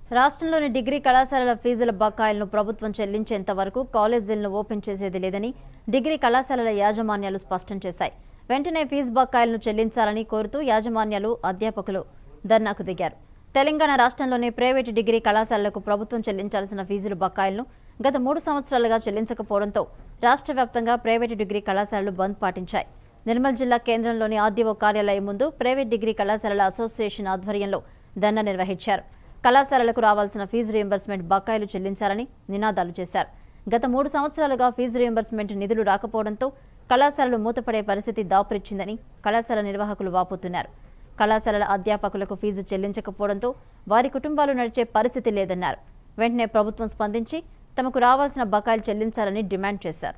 రాష్ట్రంలోని డిగ్రీ కళాశాలల ఫీజుల బకాయిలను ప్రభుత్వం చెల్లించేంత వరకు కాలేజీలను ఓపెన్ చేసేది లేదని డిగ్రీ కళాశాలల యాజమాన్యాలు స్పష్టం చేశాయి వెంటనే ఫీజు బకాయిలను చెల్లించాలని కోరుతూ యాజమాన్యాలు అధ్యాపకులు ధర్నాకు దిగారు తెలంగాణ రాష్ట్రంలోని ప్రైవేటు డిగ్రీ కళాశాలలకు ప్రభుత్వం చెల్లించాల్సిన ఫీజుల బకాయిలను గత మూడు సంవత్సరాలుగా చెల్లించకపోవడంతో రాష్ట్ర వ్యాప్తంగా ప్రైవేటు డిగ్రీ కళాశాలలు బంద్ పాటించాయి నిర్మల్ జిల్లా కేంద్రంలోని ఆర్డీఓ కార్యాలయం ముందు ప్రైవేట్ డిగ్రీ కళాశాలల అసోసియేషన్ ఆధ్వర్యంలో ధర్నా నిర్వహించారు కళాశాలలకు రావాల్సిన ఫీజు రీయింబర్స్మెంట్ బకాయిలు చెల్లించాలని నినాదాలు చేశారు గత మూడు సంవత్సరాలుగా ఫీజు రీయింబర్స్మెంట్ నిధులు రాకపోవడంతో కళాశాలలు మూతపడే పరిస్థితి దాపురిచ్చిందని కళాశాల నిర్వాహకులు వాపోతున్నారు కళాశాలల అధ్యాపకులకు ఫీజు చెల్లించకపోవడంతో వారి కుటుంబాలు నడిచే పరిస్థితి లేదన్నారు వెంటనే ప్రభుత్వం స్పందించి తమకు రావాల్సిన బకాయిలు చెల్లించాలని డిమాండ్ చేశారు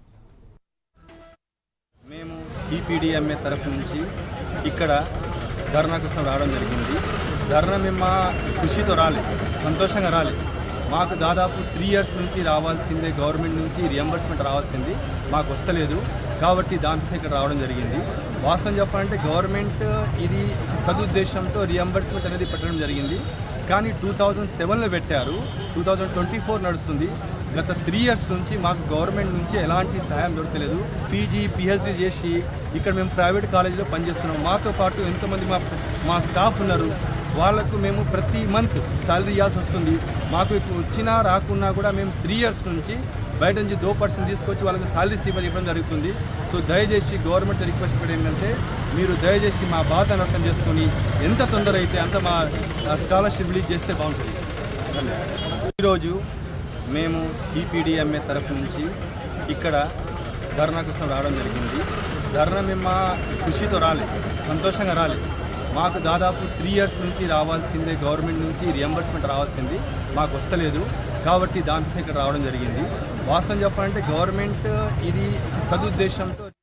మేము టీపీడీఎంఏ తరఫు నుంచి ఇక్కడ ధర్నా కోసం రావడం జరిగింది ధర్నా మేము మా కృషితో రాలేదు సంతోషంగా రాలేదు మాకు దాదాపు త్రీ ఇయర్స్ నుంచి రావాల్సిందే గవర్నమెంట్ నుంచి రియంబర్స్మెంట్ రావాల్సింది మాకు వస్తలేదు కాబట్టి దానికోసం ఇక్కడ రావడం జరిగింది వాస్తవం చెప్పాలంటే గవర్నమెంట్ ఇది సదుద్దేశంతో రియంబర్స్మెంట్ అనేది పెట్టడం జరిగింది కానీ టూ థౌజండ్ సెవెన్లో పెట్టారు టూ థౌజండ్ ట్వంటీ ఫోర్ నడుస్తుంది గత త్రీ ఇయర్స్ నుంచి మాకు గవర్నమెంట్ నుంచి ఎలాంటి సహాయం దొరకలేదు పీజీ పిహెచ్డి చేసి ఇక్కడ మేము ప్రైవేట్ కాలేజీలో పనిచేస్తున్నాం మాతో పాటు ఎంతోమంది మా మా స్టాఫ్ ఉన్నారు వాళ్ళకు మేము ప్రతి మంత్ శాలరీ ఇవ్వాల్సి వస్తుంది మాకు ఇప్పుడు వచ్చినా రాకున్నా కూడా మేము త్రీ ఇయర్స్ నుంచి బయట నుంచి దో పర్సెంట్ తీసుకొచ్చి వాళ్ళకి శాలరీస్ ఇవ్వడం ఇవ్వడం జరుగుతుంది సో దయచేసి గవర్నమెంట్ రిక్వెస్ట్ కూడా ఏంటంటే మీరు దయచేసి మా బాధను అర్థం చేసుకొని ఎంత తొందర అయితే అంత మా స్కాలర్షిప్ రిలీజ్ చేస్తే బాగుంటుంది ధన్యవాదాలు. ఈరోజు మేము టీపీడీఎంఏ తరఫు నుంచి ఇక్కడ ధర్నా కోసం రావడం జరిగింది ధర్నా మేము మా కృషితో రాలేదు సంతోషంగా రాలేదు మాకు దాదాపు త్రీ ఇయర్స్ నుంచి రావాల్సిందే గవర్నమెంట్ నుంచి రియంబర్స్మెంట్ రావాల్సింది మాకు వస్తలేదు కాబట్టి దానికోసం ఇక్కడ రావడం జరిగింది వాస్తవం చెప్పాలంటే గవర్నమెంట్ ఇది సదుద్దేశంతో